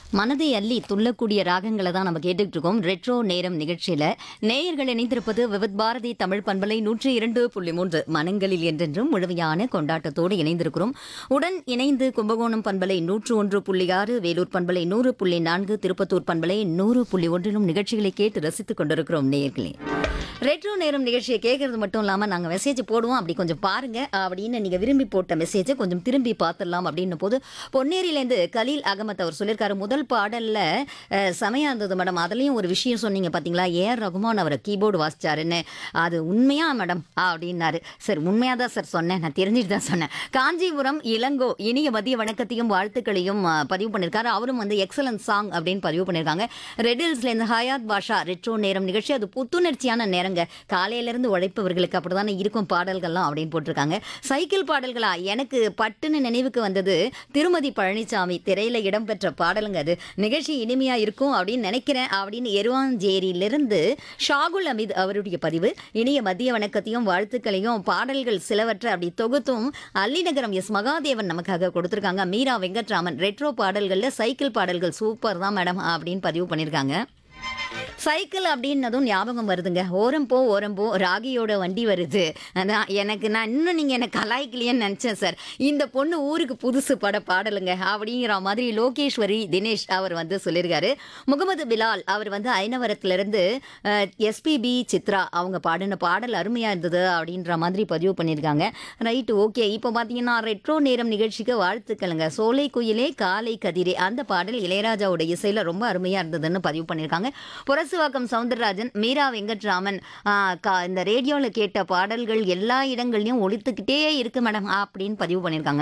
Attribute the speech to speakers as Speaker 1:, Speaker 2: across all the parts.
Speaker 1: மனதை அள்ளி துள்ளக்கூடிய ராகங்களை தான் நம்ம கேட்டுட்டு இருக்கோம் ரெட்ரோ நேரம் நிகழ்ச்சியில நேயர்கள் இணைந்திருப்பது விவித் பாரதி தமிழ் பண்பலை நூற்றி இரண்டு புள்ளி மூன்று மனங்களில் என்றென்றும் முழுமையான கொண்டாட்டத்தோடு இணைந்திருக்கிறோம் உடன் இணைந்து கும்பகோணம் பண்பலை நூற்று ஒன்று புள்ளி ஆறு வேலூர் பண்பலை நூறு புள்ளி நான்கு திருப்பத்தூர் பண்பலை நூறு புள்ளி ஒன்றிலும் நிகழ்ச்சிகளை கேட்டு ரசித்துக் கொண்டிருக்கிறோம் நேயர்களே ரெட்ரோ நேரம் நிகழ்ச்சியை கேட்கறது மட்டும் இல்லாமல் நாங்கள் மெசேஜ் போடுவோம் அப்படி கொஞ்சம் பாருங்க அப்படின்னு நீங்கள் விரும்பி போட்ட மெசேஜை கொஞ்சம் திரும்பி பார்த்துடலாம் அப்படின்ன போது பொன்னேரியிலேருந்து கலீல் அகமத் அவர் சொல்லியிருக்காரு முதல் பாடலில் செமையாக இருந்தது மேடம் அதுலேயும் ஒரு விஷயம் சொன்னீங்க பார்த்தீங்களா ஏஆர் ரகுமான் அவரை கீபோர்டு வாசிச்சாருன்னு அது உண்மையா மேடம் அப்படின்னாரு சரி உண்மையாக தான் சார் சொன்னேன் நான் தெரிஞ்சுட்டு தான் சொன்னேன் காஞ்சிபுரம் இளங்கோ இனிய மதிய வணக்கத்தையும் வாழ்த்துக்களையும் ஆ, பதிவு பண்ணியிருக்காரு அவரும் வந்து எக்ஸலன்ட் சாங் அப்படின்னு பதிவு பண்ணியிருக்காங்க ரெடில்ஸ்லேருந்து ஹயாத் பாஷா ரெட்ரோ நேரம் நிகழ்ச்சி அது புத்துணர்ச்சியான நேரங்க காலையிலேருந்து உழைப்பவர்களுக்கு அப்படிதானே இருக்கும் பாடல்கள்லாம் அப்படின்னு போட்டிருக்காங்க சைக்கிள் பாடல்களா எனக்கு பட்டுன்னு நினைவுக்கு வந்தது திருமதி பழனிசாமி திரையில இடம்பெற்ற பாடலுங்க அது நிகழ்ச்சி இனிமையா இருக்கும் அப்படின்னு நினைக்கிறேன் அப்படின்னு எருவாஞ்சேரியிலிருந்து ஷாகுல் அமித் அவருடைய பதிவு இனிய மதிய வணக்கத்தையும் வாழ்த்துக்களையும் பாடல்கள் சிலவற்றை அப்படி தொகுத்தும் அல்லிநகரம் எஸ் மகாதேவன் நமக்காக கொடுத்துருக்காங்க மீரா வெங்கட்ராமன் ரெட்ரோ பாடல்கள்ல சைக்கிள் பாடல்கள் சூப்பர் தான் மேடம் அப்படின்னு பதிவு பண்ணியிருக்காங்க சைக்கிள் அப்படின்னதும் ஞாபகம் வருதுங்க ஓரம் போ ஓரம் போ ராகியோட வண்டி வருது அதான் எனக்கு நான் இன்னும் நீங்கள் எனக்கு கலாய்க்கலையேன்னு நினச்சேன் சார் இந்த பொண்ணு ஊருக்கு புதுசு பட பாடலுங்க அப்படிங்கிற மாதிரி லோகேஸ்வரி தினேஷ் அவர் வந்து சொல்லியிருக்காரு முகமது பிலால் அவர் வந்து ஐனவரத்துலேருந்து எஸ்பிபி சித்ரா அவங்க பாடின பாடல் அருமையாக இருந்தது அப்படின்ற மாதிரி பதிவு பண்ணியிருக்காங்க ரைட்டு ஓகே இப்போ பார்த்தீங்கன்னா ரெட்ரோ நேரம் நிகழ்ச்சிக்கு வாழ்த்துக்களுங்க சோலை குயிலே காலை கதிரே அந்த பாடல் இளையராஜாவோட இசையில் ரொம்ப அருமையாக இருந்ததுன்னு பதிவு பண்ணியிருக்காங்க புரசுவாக்கம் சவுந்தரராஜன் மீரா வெங்கட்ராமன் ஆ, கா- இந்த ரேடியோவில் கேட்ட பாடல்கள் எல்லா இடங்கள்லையும் ஒழித்துக்கிட்டே இருக்கு மேடம் அப்படின்னு பதிவு பண்ணியிருக்காங்க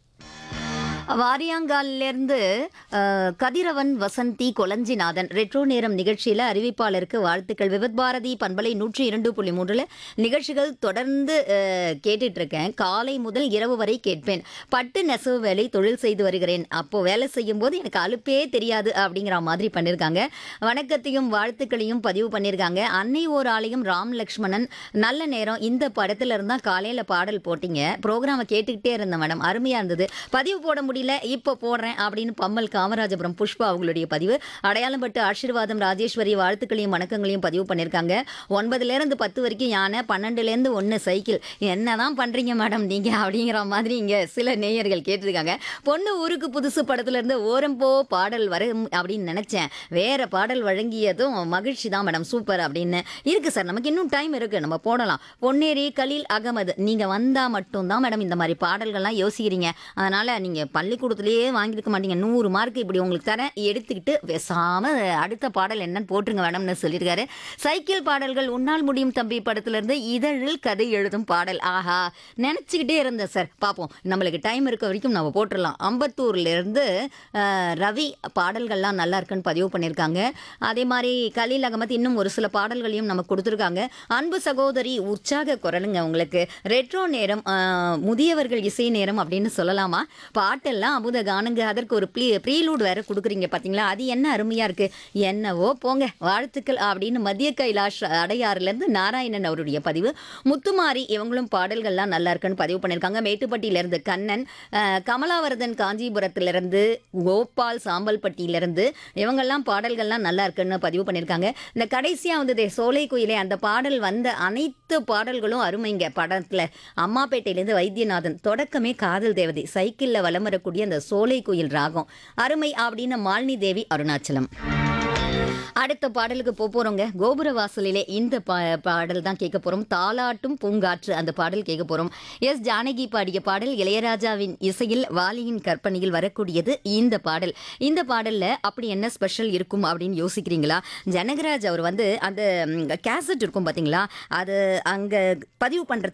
Speaker 1: வாரியாங்காலிலிருந்து அஹ், கதிரவன் வசந்தி கொலஞ்சிநாதன் ரெட்ரோ நேரம் நிகழ்ச்சியில் அறிவிப்பாளருக்கு வாழ்த்துக்கள் விவத் பாரதி பண்பலை நூற்றி இரண்டு புள்ளி மூன்றில் நிகழ்ச்சிகள் தொடர்ந்து அஹ், கேட்டுட்டு இருக்கேன் காலை முதல் இரவு வரை கேட்பேன் பட்டு நெசவு வேலை தொழில் செய்து வருகிறேன் அப்போ வேலை செய்யும் போது எனக்கு அலுப்பே தெரியாது அப்படிங்கிற மாதிரி பண்ணியிருக்காங்க வணக்கத்தையும் வாழ்த்துக்களையும் பதிவு பண்ணியிருக்காங்க அன்னை ஓர் ஆலயம் ராம் லக்ஷ்மணன் நல்ல நேரம் இந்த படத்துல இருந்தா காலையில பாடல் போட்டீங்க ப்ரோக்ராமை கேட்டுக்கிட்டே இருந்தேன் மேடம் அருமையா இருந்தது பதிவு போட முடியல இப்போ போடுறேன் அப்படின்னு பம்மல் காமராஜபுரம் புஷ்பா அவங்களுடைய பதிவு அடையாளம் பட்டு ஆசீர்வாதம் ராஜேஸ்வரி வாழ்த்துக்களையும் வணக்கங்களையும் பதிவு பண்ணியிருக்காங்க ஒன்பதுல இருந்து பத்து வரைக்கும் யானை பன்னெண்டுல இருந்து ஒன்று சைக்கிள் என்னதான் பண்றீங்க மேடம் நீங்க அப்படிங்கிற மாதிரி இங்க சில நேயர்கள் கேட்டிருக்காங்க பொண்ணு ஊருக்கு புதுசு படத்துல இருந்து ஓரம் போ பாடல் வரும் அப்படின்னு நினைச்சேன் வேற பாடல் வழங்கியதும் மகிழ்ச்சி தான் மேடம் சூப்பர் அப்படின்னு இருக்கு சார் நமக்கு இன்னும் டைம் இருக்கு நம்ம போடலாம் பொன்னேரி கலீல் அகமது நீங்க வந்தா மட்டும்தான் மேடம் இந்த மாதிரி பாடல்கள்லாம் யோசிக்கிறீங்க அதனால நீங்க பள்ளிக்கூடத்திலேயே வாங்கியிருக்க மாட்டீங்க நூறு மார்க் இப்படி உங்களுக்கு தரேன் எடுத்துக்கிட்டு பேசாம அடுத்த பாடல் என்னன்னு போட்டுருங்க மேடம்னு சொல்லியிருக்காரு சைக்கிள் பாடல்கள் உன்னால் முடியும் தம்பி படத்துல இருந்து இதழில் கதை எழுதும் பாடல் ஆஹா நினைச்சுக்கிட்டே இருந்தேன் சார் பார்ப்போம் நம்மளுக்கு டைம் இருக்க வரைக்கும் நம்ம போட்டுடலாம் அம்பத்தூர்ல இருந்து அஹ், ரவி பாடல்கள்லாம் நல்லா இருக்குன்னு பதிவு பண்ணியிருக்காங்க அதே மாதிரி கலீல் அகமத் இன்னும் ஒரு சில பாடல்களையும் நமக்கு கொடுத்துருக்காங்க அன்பு சகோதரி உற்சாக குரலுங்க உங்களுக்கு ரெட்ரோ நேரம் அஹ், முதியவர்கள் இசை நேரம் அப்படின்னு சொல்லலாமா பாட்டெல்லாம் அமுத காணுங்க அதற்கு ஒரு ப்ளீ ப்ரீலூட் வேற கொடுக்குறீங்க பார்த்தீங்களா அது என்ன அருமையா இருக்கு என்னவோ போங்க வாழ்த்துக்கள் அப்படின்னு மத்திய கைலாஷ் அடையாறுலேருந்து நாராயணன் அவருடைய பதிவு முத்துமாரி இவங்களும் பாடல்கள்லாம் நல்லா இருக்குன்னு பதிவு பண்ணியிருக்காங்க மேட்டுப்பட்டியிலேருந்து கண்ணன் அஹ், கமலாவரதன் காஞ்சிபுரத்திலிருந்து கோபால் சாம்பல்பட்டியிலிருந்து இவங்கெல்லாம் பாடல்கள்லாம் நல்லா இருக்குன்னு பதிவு பண்ணியிருக்காங்க இந்த கடைசியாக வந்ததே சோலை குயிலே அந்த பாடல் வந்த அனைத்து பாடல்களும் அருமைங்க படத்தில் அம்மாப்பேட்டையிலேருந்து வைத்தியநாதன் தொடக்கமே காதல் தேவதை சைக்கிளில் வலம் வரக்கூடிய அந்த சோலை குயில் ராகம் அருமை அப்படின்னு மாலினி தேவி அருணாச்சலம் அடுத்த பாடலுக்கு போக போறோங்க கோபுர வாசலிலே இந்த பா பாடல் தான் கேட்க போறோம் தாலாட்டும் பூங்காற்று அந்த பாடல் கேட்க போறோம் எஸ் ஜானகி பாடிய பாடல் இளையராஜாவின் இசையில் வாலியின் கற்பனையில் வரக்கூடியது இந்த பாடல் இந்த பாடல்ல அப்படி என்ன ஸ்பெஷல் இருக்கும் அப்படின்னு யோசிக்கிறீங்களா ஜனகராஜ் அவர் வந்து அந்த கேசட் இருக்கும் பாத்தீங்களா அது அங்க பதிவு பண்றது